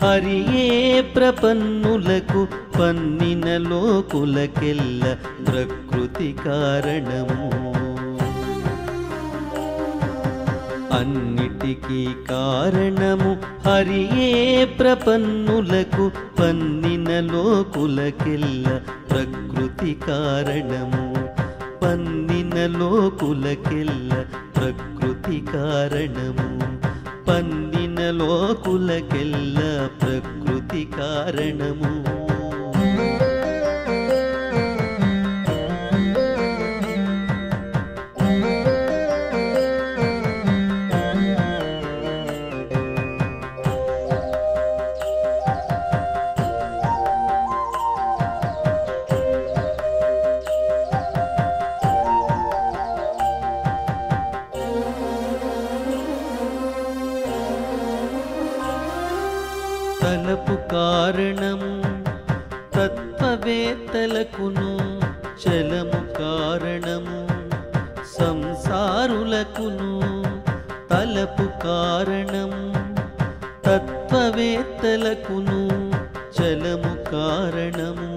హరియే ప్రపన్నులకు పన్నిన లోకులకెల్ల ప్రకృతి కారణము అన్నిటికీ కారణము హరియే ప్రపన్నులకు పన్నిన లోకులకెల్ల ప్రకృతి కారణము పన్నిన లోకులకెల్ల ప్రకృతి కారణము పన్నిన లోకులకెల్ల ప్రకృతి కారణము తలపు కారణము తత్వవేత్తలకును చలము కారణము సంసారులకును తలపు కారణము తత్వవేత్తలకును చలము కారణము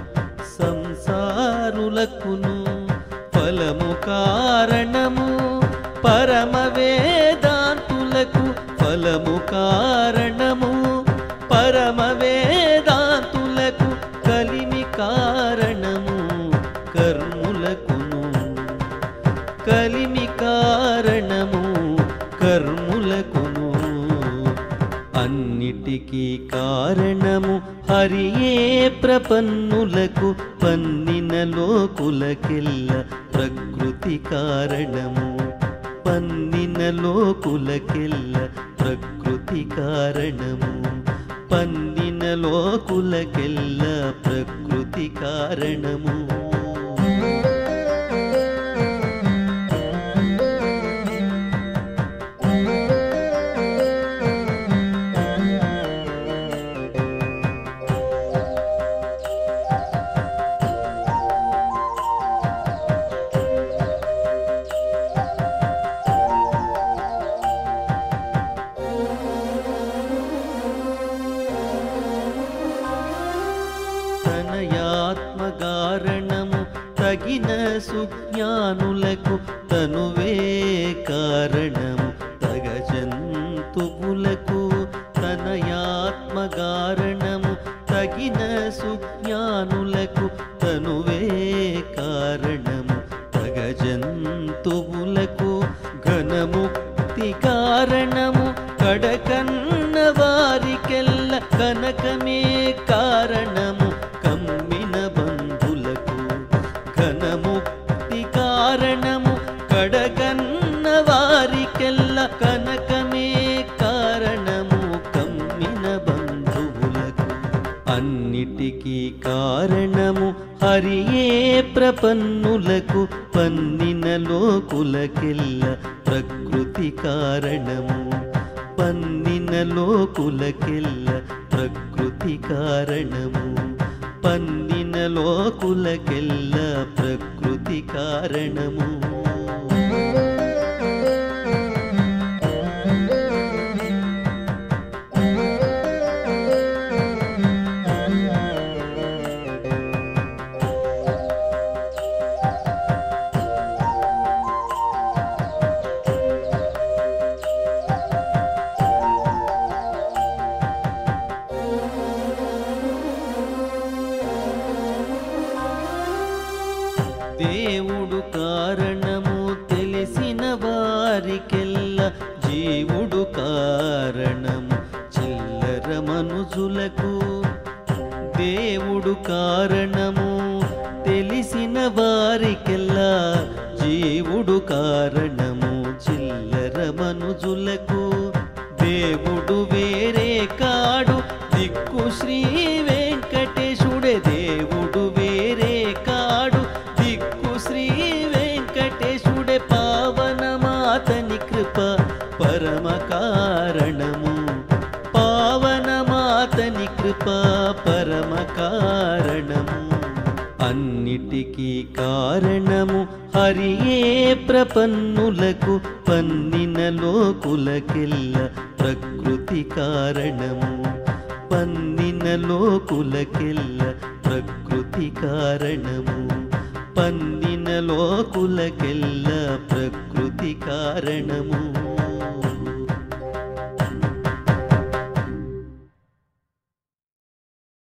సంసారులకును ఫలము కారణము పరమ వేదాంతులకు ఫలము కారణము పరమ వేదాంతులకు కలిమి కారణము కర్ములకును కలిమి కారణము కర్ములకును అన్నిటికీ కారణము హరియే ప్రపన్నులకు పన్నిన లోకులకెల్ల ప్రకృతి కారణము పన్నిన లోకులకెల్ల ప్రకృతి కారణము పన్నిన లోకులకెల్ల ప్రకృతి కారణము తనయాత్మకారణము తగిన సుజ్ఞానులకు తనువే కారణము తగ జంతువులకు తనయాత్మకారణము తగిన సుజ్ఞానులకు తనువే కారణము తగ జంతువులకు ఘనముక్తి కారణము కడకన్న వారికెల్ల కనకమే కారణము కమ్మిన బంధులకు ఘనముక్తి కారణము కడగన్న వారికెల్ల కనకమే కారణము కమ్మిన బంధువులకు అన్నిటికీ కారణము హరియే ప్రపన్నులకు పన్నిన లోకులకెల్ల ప్రకృతి కారణము పన్నిన లోకులకెల్ల ప్రకృతి కారణము పన్నిన లోకులకెల్ల ప్రకృతి కారణము దేవుడు కారణము తెలిసిన వారికెల్ల జీవుడు కారణము చిల్లర మనుజులకు దేవుడు కారణము తెలిసిన వారికెల్లా జీవుడు కారణము చిల్లర మనుజులకు దేవుడు వేరే కాడు దిక్కు శ్రీ వెంకటేశుడే దేవుడు వేరే కాడు దిక్కు శ్రీ వెంకటేశుడే పావనమాతని కృప పరమ కారణము పావనమాతని కృప పరమ కారణము అన్నిటికీ కారణము హరియే ప్రపన్నులకు పన్నిన లోకులకెల్ల ప్రకృతి కారణము పన్నిన లోకులకెల్ల ప్రకృతి కారణము పన్నిన లోకులకెల్ల ప్రకృతి కారణము